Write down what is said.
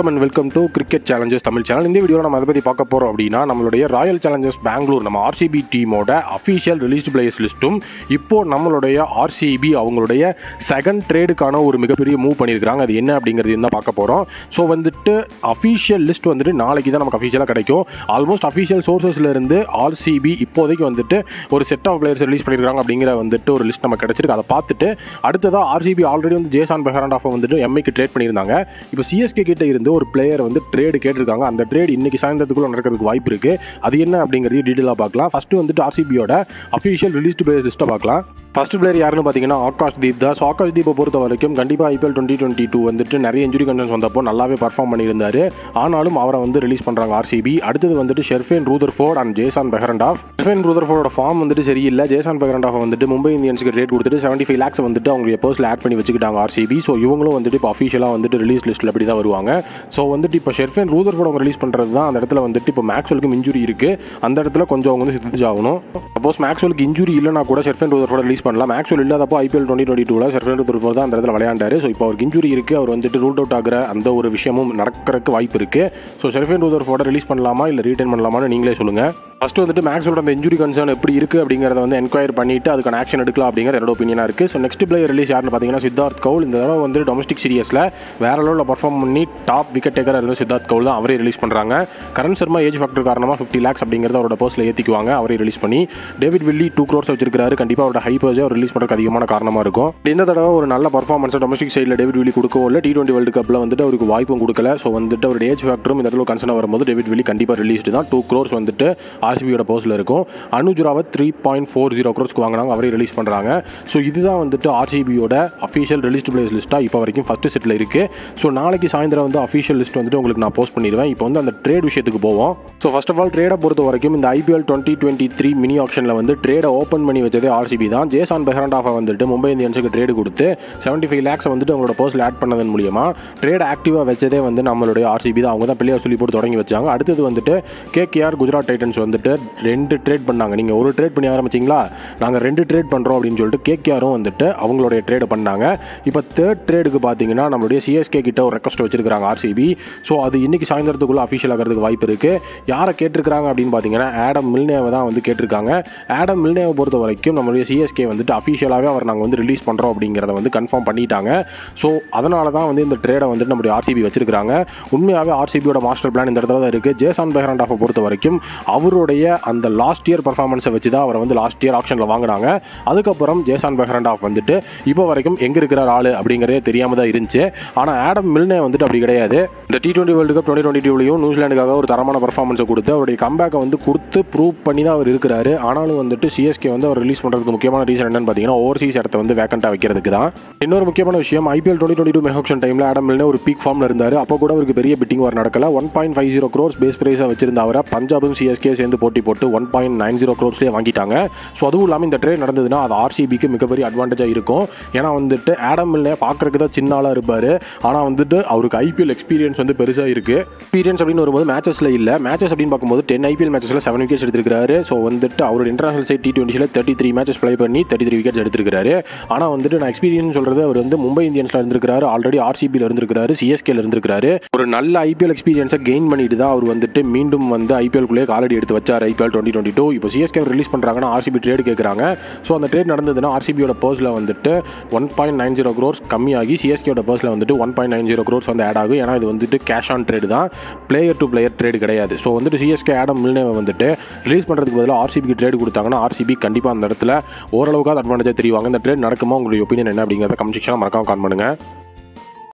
வணக்கம் and welcome to cricket challenges Tamil channel இந்த வீடியோவில் நம்ம அதை பற்றி பார்க்க போகிறோம் அப்படின்னா நம்மளுடைய ராயல் சேலஞ்சர்ஸ் பெங்களூர் நம்ம ஆர்சிபி டீமோட அஃபீஷியல் ரிலீஸ்டு பிளேயர்ஸ் லிஸ்ட்டும் இப்போ நம்மளுடைய ஆர்சிபி அவங்களுடைய செகண்ட் ட்ரேடுக்கான ஒரு மிகப்பெரிய மூவ் பண்ணியிருக்காங்க அது என்ன அப்படிங்கிறது தான் பார்க்க போகிறோம் ஸோ வந்துட்டு அஃபீஷியல் லிஸ்ட் வந்துட்டு நாளைக்கு தான் நமக்கு அஃபீஷியலாக கிடைக்கும் ஆல்மோஸ்ட் அஃபீஷியல் சோர்சஸ்லேருந்து ஆர்சிபி இப்போதைக்கு வந்துட்டு ஒரு செட் ஆஃப் பிளேயர்ஸ் ரிலீஸ் பண்ணியிருக்காங்க அப்படிங்கிற வந்துட்டு ஒரு லிஸ்ட் நமக்கு கிடைச்சிருக்கு அதை பார்த்துட்டு அடுத்ததாக ஆர்சிபி ஆல்ரெடி வந்து ஜேசான் பெஹராண்டாஃபை வந்துட்டு எம்ஐக்கு ட்ரேட் பண்ணியிருந்தாங்க இப்போ சிஎஸ்கே கிட்ட இருந்து ஒரு பிளேயர் வந்து ட்ரேடு கேட்டிருக்காங்க அந்த ட்ரேட் இன்னைக்கு சாயந்தரத்துக்குள்ள நடக்கிறதுக்கு வாய்ப்பு இருக்கு அது என்ன அப்படிங்கிறது டீட்டெயிலாக பார்க்கலாம் ஃபர்ஸ்ட் வந்துட்டு ஆர்சிபியோட அஃபீஷியல் ரிலீஸ்டு பிளேயர் லிஸ்ட்டை பார்க்கலாம் ஃபர்ஸ்ட் பிளேயர் யாருன்னு பார்த்தீங்கன்னா ஆகாஷ் தீப் தான் ஸோ ஆகாஷ் தீப்பை பொறுத்த வரைக்கும் கண்டிப்பாக ஐபிஎல் டுவெண்ட்டி டுவெண்ட்டி டூ வந்துட்டு நிறைய இன்ஜுரி கண்டன்ஸ் வந்தப்போ நல்லாவே பர்ஃபார்ம் பண்ணியிருந்தாரு ஆனாலும் அவரை வந்து ரிலீஸ் பண்ணுறாங்க ஆர்சிபி அடுத்தது வந்துட்டு Sherfane Rutherford and Jason Behrendorff Sherfane ரூதர் ஃபோர்டோட ஃபார்ம் வந்துட்டு சரியில்லை ஜேசான் பெஹரண்டாஃப் வந்துட்டு மும்பை இந்தியன்ஸுக்கு ரேட் கொடுத்துட்டு செவன்ட்டி ஃபைவ் லேக்ஸ் வந்துட்டு அவங்க பர்ஸில் ஆட் பண்ணி வச்சுக்கிட்டாங்க ஆர்சிபி ஸோ இவங்களும் வந்துட்டு இப்போ அஃபீஷியலாக வந்துட்டு ரிலீஸ் லிஸ்ட்டில் அப்படி தான் வருவாங்க ஸோ வந்துட்டு இப்போ ஷெர்ஃபேன் ரூதர் ஃபோர்ட் அவங்க ரிலீஸ் பண்ணுறது தான் அந்த இடத்துல வந்துட்டு இப்போ மேக்ஸ்வெலுக்கு இன்ஜுரி இருக்குது அந்த இடத்துல கொஞ்சம் அவங்க வந்து சித்திச்சு ஆகணும் சப்போஸ் மேக்ஸ்வெலுக்கு இன்ஜுரி இல்லைனா கூட ஷெர்ஃபேன் ரூதர் ஃபோர்ட் ரிலீஸ் பண்ணலாம் மேக்ஸ்வெல் இல்லாதப்போ ஐபிஎல் டுவெண்ட்டி டுவெண்ட்டி டூவில் ஷெர்ஃபேன் ரூதர் ஃபோர்ட் தான் அந்த இடத்துல விளையாண்டாரு ஸோ இப்போ அவருக்கு இன்ஜுரி இருக்குது அவர் வந்துட்டு ரூட் அவுட் ஆகிற அந்த ஒரு விஷயமும் நடக்கிறதுக்கு வாய்ப்பு இருக்குது ஸோ ஷெர்ஃபேன் ரூதர் ஃபோர்டை ரிலீஸ் பண்ணலாமா இல்லை ரீட்டைன் பண்ணலாமான்னு நீங்களே சொல்லுங்கள் ஃபர்ஸ்ட் வந்துட்டு மேக்ஸோட அந்த இன்ஜுரி கன்சர்ன் எப்படி இருக்குது அப்படிங்கிறத வந்து என்கொயர் பண்ணிட்டு அதுக்கான ஆக்ஷன் எடுக்கலாம் அப்படிங்கிற என்னோட ஒப்பீனியனாக இருக்குது ஸோ நெக்ஸ்ட் பிளேயர் ரிலீஸ் யாருன்னு பார்த்தீங்கன்னா சித்தார்த் கவுல் இந்த தடவை வந்து டொமஸ்டிக் சீரியஸில் வேற லெவலில் பர்ஃபார்ம் பண்ணி டாப் விக்கெட் டேக்கர் இருந்த சித்தார்த் கவுல் தான் அவரே ரிலீஸ் பண்ணுறாங்க கரண் சர்மா ஏஜ் ஃபேக்டர் காரணமாக ஃபிஃப்டி லேக்ஸ் அப்படிங்கிறத அவரோட போஸ்ட்டில் ஏற்றிக்குவாங்க அவரே ரிலீஸ் பண்ணி டேவிட் வில்லி டூ க்ரோர்ஸ் வச்சிருக்காரு கண்டிப்பாக அவரோட ஹை பர்ஸே அவர் ரிலீஸ் பண்ணுறதுக்கு அதிகமான காரணமாக இருக்கும் இந்த தடவை ஒரு நல்ல பர்ஃபார்மன்ஸ் டொமஸ்டிக் சைடில் டேவிட் வில்லி கொடுக்கவும் இல்லை டி டுவெண்ட்டி வேர்ல்டு கப்பில் வந்துட்டு அவருக்கு வாய்ப்பும் கொடுக்கல ஸோ வந்துட்டு அவரோட ஏஜ் ஃபேக்டரும் இந்த இடத்துல கன்சர்ன் வரும்போது டேவிட் வில்லி கண்டிப்பாக ரிலீஸ்டு தான் டூ க்ரோர்ஸ் வந்துட்டு ஆர்சிபியோட போஸ்ட்டில் இருக்கும் Anuj Rawat three point four zero க்ரோர்ஸ்க்கு வாங்கினாங்க அவரே ரிலீஸ் பண்ணுறாங்க ஸோ இதுதான் வந்துட்டு ஆர்சிபியோட அஃபீஷியல் ரிலீஸ்ட் பிளேஸ் லிஸ்ட்டாக இப்போ வரைக்கும் ஃபஸ்ட் செட்டில் இருக்குது ஸோ நாளைக்கு சாயந்தரம் வந்து அஃபீஷியல் லிஸ்ட் வந்துட்டு உங்களுக்கு நான் போஸ்ட் பண்ணிடுவேன் இப்போ வந்து அந்த ட்ரேட் விஷயத்துக்கு போவோம் ஸோ ஃபர்ஸ்ட் ஆஃப் ஆல் ட்ரேடை பொறுத்த வரைக்கும் இந்த IPL twenty twenty three mini ஆப்ஷனில் வந்து ட்ரேடை ஓப்பன் பண்ணி வச்சதே ஆர்சிபி தான் ஜேசான் பெஹரண்டாஃபை வந்துட்டு மும்பை இந்தியன்ஸுக்கு ட்ரேடு கொடுத்து செவன்ட்டி ஃபைவ் லேக்ஸ் வந்துட்டு அவங்களோட போஸ்ட்டில் ஆட் பண்ணதன் மூலியமா ட்ரேட் ஆக்டிவாக வச்சதே வந்து நம்மளுடைய ஆர்சிபி தான் அவங்க தான் பிள்ளையார் சொல்லி போட்டு தொடங்கி வச்சாங்க அடுத்தது வந்துட்டு கேகேஆர் குஜராத் டைட்டன்ஸ் வந்துட்டு ரெண்டு ட்ரேட் பண்ணாங்க நீங்கள் ஒரு ட்ரேட் பண்ணி ஆரம்பிச்சிங்களா நாங்கள் ரெண்டு ட்ரேட் பண்ணுறோம் அப்படின்னு சொல்லிட்டு கேகேஆரும் வந்துட்டு அவங்களுடைய ட்ரேடு பண்ணாங்க இப்போ தேர்ட் ட்ரேடுக்கு பார்த்தீங்கன்னா நம்மளுடைய சிஎஸ்கே கிட்ட ஒரு ரெக்வஸ்ட் வச்சிருக்காங்க ஆர்சிபி ஸோ அது இன்னைக்கு சாயந்தரத்துக்குள்ள அஃபிஷியல் ஆகிறதுக்கு வாய்ப்பு இருக்குது யாரை கேட்டிருக்காங்க அப்படின்னு பார்த்தீங்கன்னா ஆடம் மில்னேவை தான் வந்து கேட்டிருக்காங்க ஆடம் மில்னேவை பொறுத்த வரைக்கும் நம்மளுடைய சிஎஸ்கே வந்துட்டு அஃபிஷியலாகவே அவர் நாங்கள் வந்து ரிலீஸ் பண்ணுறோம் அப்படிங்கிறத வந்து கன்ஃபார்ம் பண்ணிட்டாங்க ஸோ அதனால தான் வந்து இந்த ட்ரேடை வந்துட்டு நம்மளுடைய ஆர்சிபி வச்சிருக்காங்க உண்மையாகவே ஆர்சிபியோட மாஸ்டர் பிளான் இந்த இடத்துல தான் இருக்குது ஜேசான் பெஹராண்டாஃபை பொறுத்த வரைக்கும் அவருடைய அந்த லாஸ்ட் இயர் பர்ஃபார்மன்ஸை வச்சு தான் அவரை வந்து லாஸ்ட் இயர் ஆப்ஷனில் வாங்கினாங்க அதுக்கப்புறம் ஜேசான் பெஹரண்டாஃப் வந்துட்டு இப்போ வரைக்கும் எங்கே இருக்கிறார் ஆள் அப்படிங்கிறதே தெரியாமல் தான் இருந்துச்சு ஆனால் ஆடம் மில்னே வந்துட்டு அப்படி கிடையாது இந்த T twenty world cup twenty twenty டூலையும் நியூசிலாண்டுக்காக ஒரு தரமான பர்ஃபார்மன்ஸை கொடுத்து அவருடைய கம்பேக்கை வந்து கொடுத்து ப்ரூவ் பண்ணி தான் அவர் இருக்கிறாரு ஆனாலும் வந்துட்டு சிஎஸ்கே வந்து அவர் ரிலீஸ் பண்ணுறதுக்கு முக்கியமான ரீசன் என்னன்னு பார்த்தீங்கன்னா ஓவர்சீஸ் இடத்த வந்து வேக்கண்ட்டாக வைக்கிறதுக்கு தான் இன்னொரு முக்கியமான விஷயம் IPL twenty twenty two mega auction டைமில் ஆடம் மில்னே ஒரு பீக் ஃபார்மில் இருந்தார் அப்போ கூட அவருக்கு பெரிய பிட்டிங் வர நடக்கல one point five zero crores base பிரைஸாக வச்சிருந்த அவரை பஞ்சாபும் சிஎஸ்கே சேர்ந்து போட்டி போட்டு ஒன் பாயிண்ட் நைன் ஜீரோ க்ரோர்ஸ்லேயே வாங்கிட்டாங்க ஸோ அதுவும் இல்லாமல் இந்த ட்ரேட் நடந்ததுன்னா அது ஆர்சிபிக்கு மிகப்பெரிய அட்வான்டேஜாக இருக்கும் ஏன்னா வந்துட்டு ஆடம் மில்னே பார்க்கறதுக்கு தான் சின்ன ஆளாக இருப்பார் ஆனால் வந்துட்டு அவருக்கு ஐபிஎல் எக்ஸ்பீரியன்ஸ் வந்து பெருசாக இருக்குது எக்ஸ்பீரியன்ஸ் அப்படின்னு வரும்போது மேட்சஸில் இல்லை மேட்சஸ் அப்படின்னு பார்க்கும்போது டென் ஐபிஎல் மேட்சஸில் செவன் விக்கெட்ஸ் எடுத்திருக்காரு ஸோ வந்துட்டு அவரோட இன்டர்நேஷனல் சைட் டி டுவெண்ட்டியில் தேர்ட்டி த்ரீ மேட்சஸ் ப்ளே பண்ணி தேர்ட்டி த்ரீ விக்கெட்ஸ் எடுத்திருக்காரு ஆனால் வந்துட்டு நான் எக்ஸ்பீரியன்ஸ் சொல்கிறது அவர் வந்து மும்பை இந்தியன்ஸில் இருந்திருக்காரு ஆல்ரெடி ஆர்சிபியில் இருந்திருக்காரு சிஎஸ்கேல இருந்திருக்காரு ஒரு நல்ல ஐபிஎல் எக்ஸ்பீரியன்ஸை கெயின் பண்ணிட்டு தான் அவர் வந்துட்டு மீண்டும் வந்து ஐபிஎல் குள்ளே காலடி எடுத்து வச்சார் ஐபிஎல் டுவெண்ட்டி டுவெண்ட்டி டூ இப்போ சிஎஸ்கே ரிலீஸ் பண்ணுறாங்கன்னா ஆர்சிபி ட்ரேட் கேட்குறாங்க ஸோ அந்த ட்ரேட் நடந்ததுன்னா ஆர்சிபியோட பர்ஸில் வந்துட்டு one point nine zero crores கம்மியாகி சிஎஸ்கேயோட பர்ஸில் வந்துட்டு one point nine zero crores வந்து ஆட் ஆகும் ஏன்னா இது வந்துட்டு கேஷ் ஆன் ட்ரேடு தான் பிளேயர் டு பிளேயர் ட்ரேடு கிடையாது ஸோ வந்துட்டு சிஎஸ்கே ஆடம் மில்னேவை வந்துட்டு ரிலீஸ் பண்ணுறதுக்கு பதிலாக ஆர்சிபிக்கு ட்ரேட் கொடுத்தாங்கன்னா ஆர்சிபி கண்டிப்பாக அந்த இடத்துல ஓரளவுக்கு அட்வான்டேஜாக தெரிவாங்க இந்த ட்ரேட் நடக்குமா உங்களுடைய ஒப்பீனியன் என்ன அப்படிங்கிறத கமெண்ட் செக்ஷனில் மறக்காம கான் பண்ணுங்கள்